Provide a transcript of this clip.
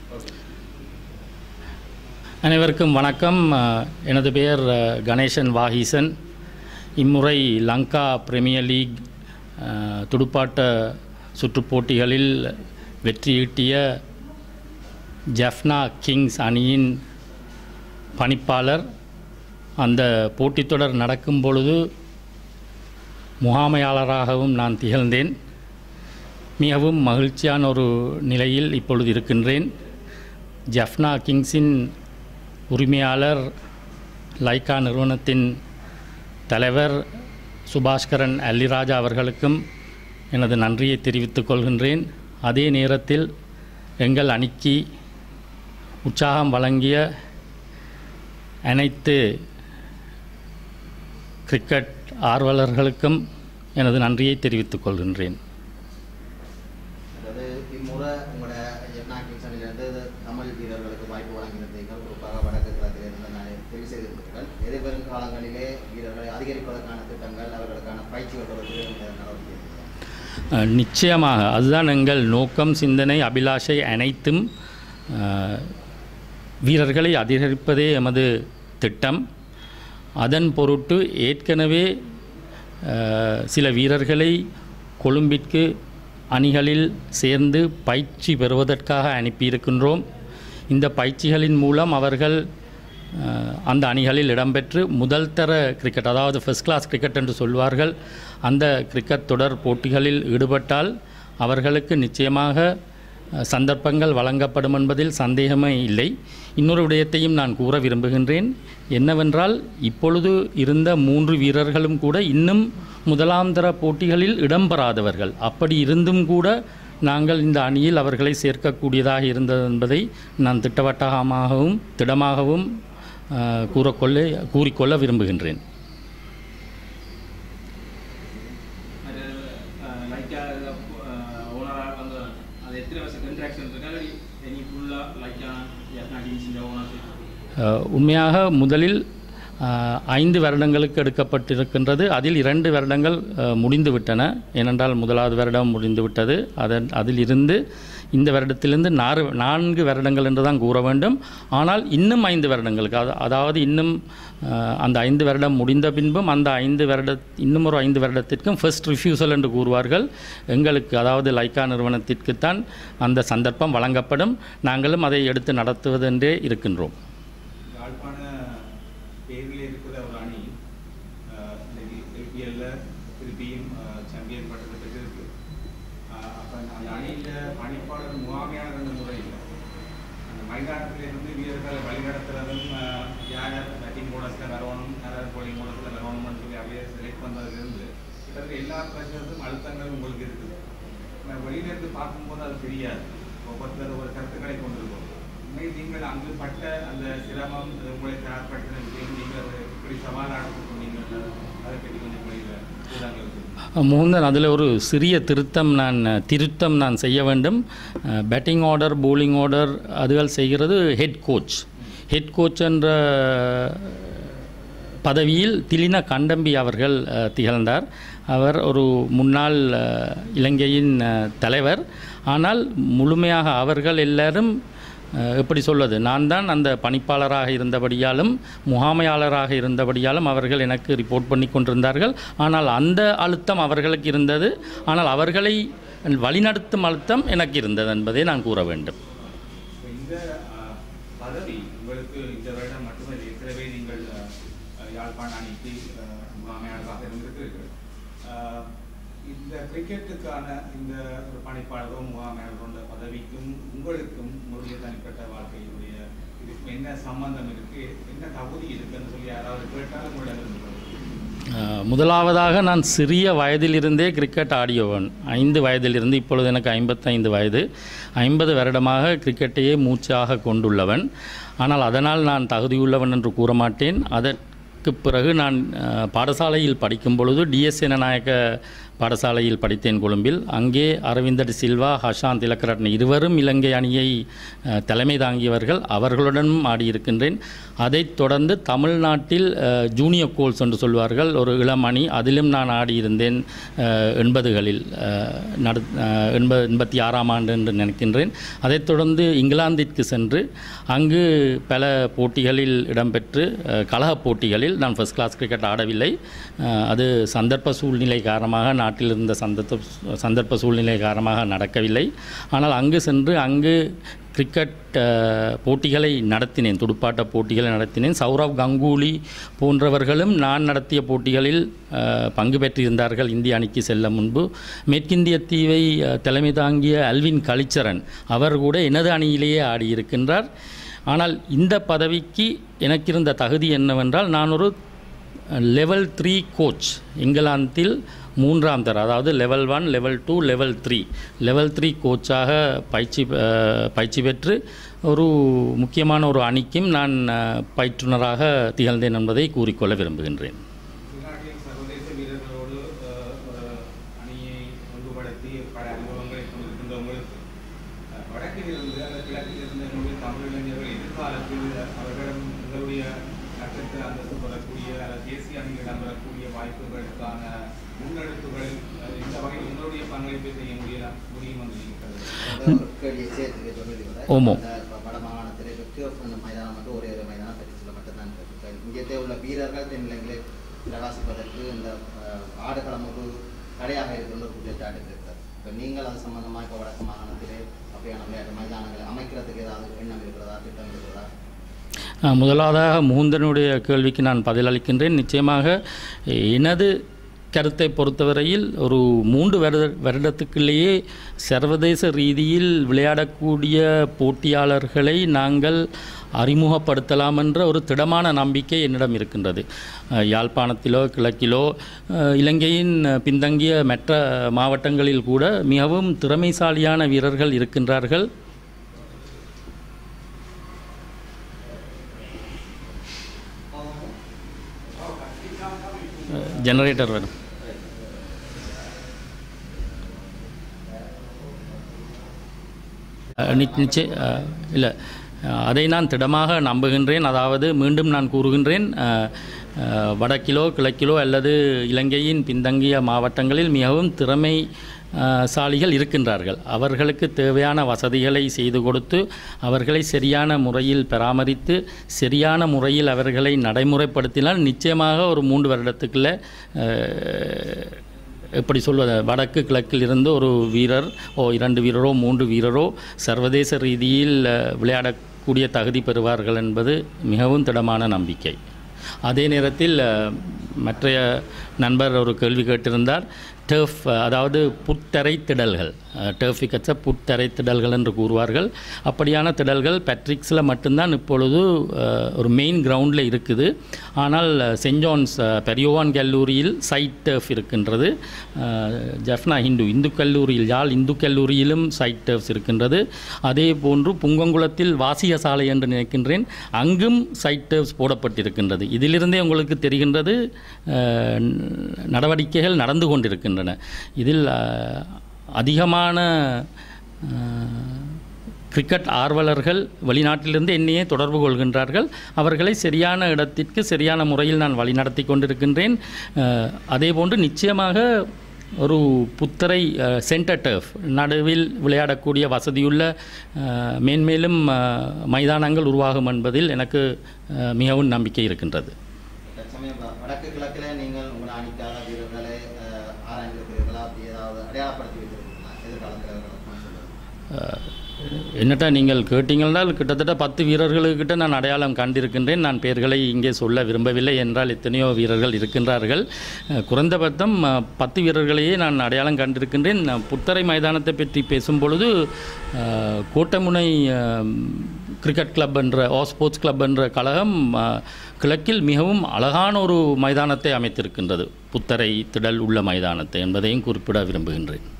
அனைவருக்கும் வணக்கம் அஹ், எனது பெயர் அஹ், கணேசன் வாகீசன் இம்முறை லங்கா பிரீமியர் லீக் அஹ், துடுப்பாட்ட சுற்றுப் போட்டிகளில் வெற்றியீட்டிய ஜஃப்னா கிங்ஸ் அணியின் பணிப்பாளர் அந்த போட்டித் தொடர் நடக்கும் பொழுது முகாமையாளராகவும் நான் திகழ்ந்தேன் மிகவும் மகிழ்ச்சியான ஒரு நிலையில் இப்பொழுது இருக்கின்றேன் ஜஃப்னா கிங்ஸின் உரிமையாளர் லைக்கா நிறுவனத்தின் தலைவர் சுபாஷ்கரன் அல்லிராஜா அவர்களுக்கும் எனது நன்றியை தெரிவித்துக் கொள்கின்றேன் அதே நேரத்தில் எங்கள் அணிக்கு உற்சாகம் வழங்கிய அனைத்து கிரிக்கெட் ஆர்வலர்களுக்கும் எனது நன்றியை தெரிவித்துக் கொள்கின்றேன் அதாவது இம்முறை உங்களோட ஜெப்னா கிங்ஸ் அணியிலிருந்து தமிழ் வீரர்களுக்கு வாய்ப்பு வழங்கியிருந்தீர்கள் குறிப்பாக வடக்கு கிழக்கிலிருந்து நான் தெரிவு செய்திருந்தீர்கள் எதிர்வரும் காலங்களிலே வீரர்களை அதிகரிப்பதற்கான திட்டங்கள் அவர்களுக்கான பயிற்சிகள் தொடர்பில் நீங்கள் நடவடிக்கை எடுப்பீர்களா? அஹ், நிச்சயமாக அதுதான் எங்கள் நோக்கம் சிந்தனை அபிலாஷை அனைத்தும் அஹ், வீரர்களை அதிகரிப்பதே எமது திட்டம் அதன் பொருட்டு ஏற்கனவே அஹ், சில வீரர்களை கொழும்பிற்கு அணிகளில் சேர்ந்து பயிற்சி பெறுவதற்காக அனுப்பியிருக்கின்றோம் இந்த பயிற்சிகளின் மூலம் அவர்கள் அஹ், அந்த அணிகளில் இடம்பெற்று முதல் தர கிரிக்கெட் அதாவது ஃபர்ஸ்ட் கிளாஸ் கிரிக்கெட் என்று சொல்வார்கள் அந்த கிரிக்கெட் தொடர் போட்டிகளில் ஈடுபட்டால் அவர்களுக்கு நிச்சயமாக அஹ், சந்தர்ப்பங்கள் வழங்கப்படும் என்பதில் சந்தேகமே இல்லை இன்னொரு விடயத்தையும் நான் கூற விரும்புகின்றேன் என்னவென்றால் இப்பொழுது இருந்த மூன்று வீரர்களும் கூட இன்னும் முதலாம் தர போட்டிகளில் இடம்பெறாதவர்கள் அப்படி இருந்தும் கூட நாங்கள் இந்த அணியில் அவர்களை சேர்க்கக்கூடியதாக இருந்தது என்பதை நான் திட்டவட்டமாகவும் திடமாகவும் அஹ், கூறக்கொள்ள கூறிக்கொள்ள விரும்புகின்றேன் அது லைக்கா ஓனராக வந்து அது எத்தனை வருஷம் கண்ட்ராக்ஷன் இருக்கா இல்லை எனி ஃபுல்லாக லைக்கா எத்தனை டீம்ஸிൻ്റെ ஓனர்ஷிப் அஹ், உண்மையாக முதலில் அஹ், ஐந்து வருடங்களுக்கு எடுக்கப்பட்டிருக்கின்றது அதில் இரண்டு வருடங்கள் அஹ், முடிந்து விட்டன ஏனென்றால் முதலாவது வருடம் முடிந்து விட்டது அதன் அதிலிருந்து இந்த வருடத்திலிருந்து நாறு நான்கு வருடங்கள் என்று தான் கூற வேண்டும் ஆனால் இன்னும் ஐந்து வருடங்களுக்கு அது அதாவது இன்னும் அஹ், அந்த ஐந்து வருடம் முடிந்த பின்பும் அந்த ஐந்து வருட இன்னும் ஒரு ஐந்து வருடத்திற்கும் ஃபர்ஸ்ட் ரிஃப்யூசல் என்று கூறுவார்கள் எங்களுக்கு அதாவது லைக்கா நிறுவனத்திற்குத்தான் அந்த சந்தர்ப்பம் வழங்கப்படும் நாங்களும் அதை எடுத்து நடத்துவதென்றே இருக்கின்றோம் யாழ்ப்பாண பேரில் இருக்கிற ஒரு அணி அஹ், இன்னைக்கு ஐபிஎல்ல திருப்பியும் சாம்பியன் பட்டத்தை பெற்றிருக்கு அஹ், அப்ப அந்த அணியில பணிப்பாளர் முகாமையான ரெண்டு முறை இல்லை அந்த மைதானத்தில் இருந்து வீரர்களை வழிநடத்துறதும் அஹ், யார் யார் பேட்டிங் போர்டஸில் வரணும் யார் யார் போலிங் போர்டஸில் வரணும்னு சொல்லி அப்படியே செலக்ட் பண்ணதுலேருந்து கிட்டத்தட்ட எல்லா ப்ரெஷர்ஸும் அழுத்தங்களும் உங்களுக்கு இருக்குது நான் வெளியில இருந்து பார்க்கும்போது அது தெரியாது ஒவ்வொருத்தர் ஒரு கருத்துக்களை கொண்டிருக்கும் உண்மையில் நீங்கள் அங்கு பட்ட அந்த சிரமம் அது உங்களை தயார்படுத்தின விஷயம் நீங்கள் அதை இப்படி சவாலாக எடுத்துக்கொண்டீங்க அதை பற்றி கொஞ்சம் வெளியில் கூறாங்க முகுந்தன் அதில் ஒரு சிறிய திருத்தம் நான் திருத்தம் நான் செய்ய வேண்டும் பேட்டிங் ஆர்டர் bowling ஆர்டர் அதுகள் செய்கிறது ஹெட் கோச் ஹெட் கோச் என்ற பதவியில் திலின கண்டம்பி அவர்கள் அஹ், திகழ்ந்தார் அவர் ஒரு முன்னாள் அஹ், இலங்கையின் அஹ், தலைவர் ஆனால் முழுமையாக அவர்கள் எல்லாரும் அஹ், எப்படி சொல்வது நான் தான் அந்த பணிப்பாளராக இருந்தபடியாலும் முகாமையாளராக இருந்தபடியாலும் அவர்கள் எனக்கு ரிப்போர்ட் பண்ணி கொண்டிருந்தார்கள் ஆனால் அந்த அழுத்தம் அவர்களுக்கு இருந்தது ஆனால் அவர்களை வழிநடத்தும் அழுத்தம் எனக்கு இருந்தது என்பதை நான் கூற வேண்டும் இப்ப இந்த அஹ், பதவி உங்களுக்கு இந்த வருடம் மட்டுமே ஏற்கனவே நீங்கள் அஹ், அஹ், யாழ்ப்பாண அணிக்கு அஹ், முகாமையாளராக இருந்திருக்கிறீர்கள் அஹ், இந்த கிரிக்கெட்டுக்கான இந்த ஒரு பணிப்பாளரோ முகாமையாளரோ என்ற பதவிக்கும் உங்களுக்கும் உங்களுடைய தனிப்பட்ட வாழ்க்கையினுடைய இதுக்கும் என்ன சம்பந்தம் இருக்கு என்ன தகுதி இருக்குன்னு சொல்லி யாராவது கேட்டாலும் உங்களிடம் இருந்து அஹ், முதலாவதாக நான் சிறிய வயதிலிருந்தே கிரிக்கெட் ஆடியவன் ஐந்து வயதிலிருந்து இப்பொழுது எனக்கு ஐம்பத்தைந்து வயது ஐம்பது வருடமாக கிரிக்கெட்டையே மூச்சாக கொண்டுள்ளவன் ஆனால் அதனால் நான் தகுதியுள்ளவன் என்று கூற மாட்டேன் அதற்கு பிறகு நான் அஹ், பாடசாலையில் படிக்கும் பொழுது டிஎஸ் சேனநாயக்க பாடசாலையில் படித்தேன் கொழும்பில் அங்கே அரவிந்த டி சில்வா ஹஷாந்த் திலக்கரட்ன இருவரும் இலங்கை அணியை அஹ், தலைமை தாங்கியவர்கள் அவர்களுடனும் ஆடியிருக்கின்றேன் அதைத் தொடர்ந்து தமிழ்நாட்டில் அஹ், ஜூனியர் கோல்ஸ் என்று சொல்வார்கள் ஒரு இளம் அணி அதிலும் நான் ஆடியிருந்தேன் அஹ், எண்பதுகளில் அஹ், நடு அஹ், எண்பது எண்பத்தி ஆறாம் ஆண்டு என்று நினைக்கின்றேன் அதைத் தொடர்ந்து இங்கிலாந்திற்கு சென்று அங்கு பல போட்டிகளில் இடம்பெற்று அஹ், கழகப் போட்டிகளில் நான் ஃபர்ஸ்ட் கிளாஸ் கிரிக்கெட் ஆடவில்லை அஹ், அது சந்தர்ப்ப சூழ்நிலை காரணமாக நாட்டில் இருந்த சந்தர்ப்ப சந்தர்ப்ப சூழ்நிலை காரணமாக நடக்கவில்லை ஆனால் அங்கு சென்று அங்கு கிரிக்கெட் அஹ், போட்டிகளை நடத்தினேன் துடுப்பாட்ட போட்டிகளை நடத்தினேன் சௌரவ் கங்குலி போன்றவர்களும் நான் நடத்திய போட்டிகளில் அஹ், பங்கு பெற்றிருந்தார்கள் இந்திய அணிக்கு செல்ல முன்பு மேற்கிந்திய தீவை அஹ், தலைமை தாங்கிய அல்வின் கலிச்சரன் அவர் கூட எனது அணியிலேயே ஆடியிருக்கின்றார் ஆனால் இந்த பதவிக்கு எனக்கிருந்த தகுதி என்னவென்றால் நான் ஒரு லெவல் த்ரீ கோச் இங்கிலாந்தில் மூன்றாம் தர அதாவது level one level two level three level three கோச்சாக பயிற்சி அஹ், பயிற்சி பெற்று ஒரு முக்கியமான ஒரு அணிக்கும் நான் அஹ், பயிற்றுனராக திகழ்ந்தேன் என்பதை கூறிக்கொள்ள விரும்புகின்றேன் உள்நாட்டில் சர்வதேச வீரர்களோடு அஹ், ஒரு அணியை ஒன்றுபடுத்தி பல அனுபவங்களை கொண்டிருக்கின்ற உங்களுக்கு அஹ், வடக்கில் இருந்து அந்த கிழக்கில் இருந்து நம்முடைய தமிழ் இளைஞர்கள் எதிர்காலத்தில் அவர்களிடம் உங்களுடைய நட்சத்திர அந்தஸ்து பெறக்கூடிய அல்லது தேசிய அணியில் இடம்பெறக்கூடிய வாய்ப்புகளுக்கான முன்னெடுப்புகள் அஹ், இந்த வகையில் உங்களுடைய பங்களிப்பை செய்ய முடிய முடியும் என்று நீங்கள் கருதுகிறீர்களா? ஒரு கேள்வியை சேர்த்து சொல்லுவது கூட, ஓமோ. இந்த இப்ப வட மாகாணத்திலே வெற்றி ஒப்பந்த மைதானம் மட்டும் ஒரே ஒரு மைதானம் பரிசில் மட்டும்தான் இருக்கு இங்கே உள்ள வீரர்கள் தென்னிலங்களை பிரகாசிப்பதற்கு இந்த அஹ், ஆடுகளம் ஒரு தடையாக இருக்கின்ற ஒரு குற்றச்சாட்டு இருக்கிறது இப்போ நீங்கள் அது சம்பந்தமாக இப்போ வடக்கு மாகாணத்திலே அப்படியான விளையாட்டு மைதானங்களை அமைக்கிறதுக்கு ஏதாவது எண்ணம் இருக்கிறதா திட்டம் இருக்கிறதா அஹ், முதலாவதாக முகுந்தனுடைய கேள்விக்கு நான் பதிலளிக்கின்றேன் நிச்சயமாக எனது கருத்தை பொறுத்தவரையில் ஒரு மூன்று வருட வருடத்துக்குள்ளேயே சர்வதேச ரீதியில் விளையாடக்கூடிய போட்டியாளர்களை நாங்கள் அறிமுகப்படுத்தலாம் என்ற ஒரு திடமான நம்பிக்கை என்னிடம் இருக்கின்றது அஹ், யாழ்ப்பாணத்திலோ கிழக்கிலோ அஹ், இலங்கையின் அஹ், பின்தங்கிய மற்ற மாவட்டங்களில் கூட மிகவும் திறமைசாலியான வீரர்கள் இருக்கின்றார்கள் ஜெனரேட்டர் வேணும் அஹ் நி- நிச்சய அஹ் இல்லை அஹ் அதை நான் திடமாக நம்புகின்றேன் அதாவது மீண்டும் நான் கூறுகின்றேன் அஹ், அஹ், வடக்கிலோ கிழக்கிலோ அல்லது இலங்கையின் பின்தங்கிய மாவட்டங்களில் மிகவும் திறமை அஹ், சாலிகள் இருக்கின்றார்கள் அவர்களுக்கு தேவையான வசதிகளை செய்து கொடுத்து அவர்களை சரியான முறையில் பராமரித்து சரியான முறையில் அவர்களை நடைமுறைப்படுத்தினால் நிச்சயமாக ஒரு மூன்று வருடத்துக்குள்ள அஹ், எப்படி சொல்வது வடக்கு கிழக்கில் இருந்து ஒரு வீரர் ஓ இரண்டு வீரரோ மூன்று வீரரோ சர்வதேச ரீதியில் அஹ், விளையாடக்கூடிய தகுதி பெறுவார்கள் என்பது மிகவும் திடமான நம்பிக்கை அதே நேரத்தில் அஹ், மற்றைய நண்பர் ஒரு கேள்வி கேட்டிருந்தார் டர்ஃப் அதாவது புத்தரை திடல்கள் டர்ஃப் விக்கெட்ஸை புத்தரை திடல்கள் என்று கூறுவார்கள் அப்படியான திடல்கள் பேட்ரிக்ஸில் மட்டும்தான் இப்பொழுது அஹ், ஒரு மெயின் கிரவுண்டில் இருக்குது ஆனால் அஹ், சென்ட் ஜான்ஸ் அஹ், பெரியோவான் கல்லூரியில் சைட் டர்ஃப் இருக்கின்றது அஹ், ஜஃப்னா ஹிந்து இந்து கல்லூரியில் யாழ் இந்து கல்லூரியிலும் சைட் டர்ஃப்ஸ் இருக்கின்றது அதே போன்று புங்கங்குளத்தில் வாசிய சாலை என்று நினைக்கின்றேன் அங்கும் சைட் டர்ஃப்ஸ் போடப்பட்டிருக்கின்றது இதிலிருந்தே உங்களுக்கு தெரிகின்றது அஹ், நடவடிக்கைகள் நடந்து கொண்டிருக்கின்றன இதில் அஹ், அதிகமான அஹ், கிரிக்கெட் ஆர்வலர்கள் வெளிநாட்டிலிருந்து என்னையே தொடர்பு கொள்கின்றார்கள் அவர்களை சரியான இடத்திற்கு சரியான முறையில் நான் வழிநடத்தி கொண்டிருக்கின்றேன் அஹ், அதேபோன்று நிச்சயமாக ஒரு புத்தரை சென்டர் டர்ஃப் நடுவில் விளையாடக்கூடிய வசதியுள்ள அஹ், மேன்மேலும் அஹ், மைதானங்கள் உருவாகும் என்பதில் எனக்கு அஹ், மிகவும் நம்பிக்கை இருக்கின்றது தற்சமயம் வ- வடக்கு கிழக்கில் நீங்கள் உங்கள் அணிக்காக வீரர்களை அஹ், ஆராய்ந்திருக்கிறீர்களா அப்படி ஏதாவது அடையாளப்படுத்தி வைத்திருக்கீங்களா எதிர்காலத்தில் அவர்களுக்கு சொல்லுங்கள் என்னட்டா நீங்கள் கேட்டீங்கன்னால் கிட்டத்தட்ட பத்து வீரர்களுக்கிட்ட நான் அடையாளம் கண்டிருக்கின்றேன் நான் பெயர்களை இங்கே சொல்ல விரும்பவில்லை என்றால் எத்தனையோ வீரர்கள் இருக்கின்றார்கள் அஹ், குறைந்தபட்சம் அஹ், பத்து வீரர்களையே நான் அடையாளம் கண்டிருக்கின்றேன் நான் புத்தரை மைதானத்தை பற்றி பேசும் பொழுது அஹ், கோட்டமுனை அஹ், கிரிக்கெட் கிளப் என்ற ஓ ஸ்போர்ட்ஸ் கிளப் என்ற கழகம் அஹ், கிழக்கில் மிகவும் அழகான ஒரு மைதானத்தை அமைத்திருக்கின்றது புத்தரை திடல் உள்ள மைதானத்தை என்பதையும் குறிப்பிட விரும்புகின்றேன்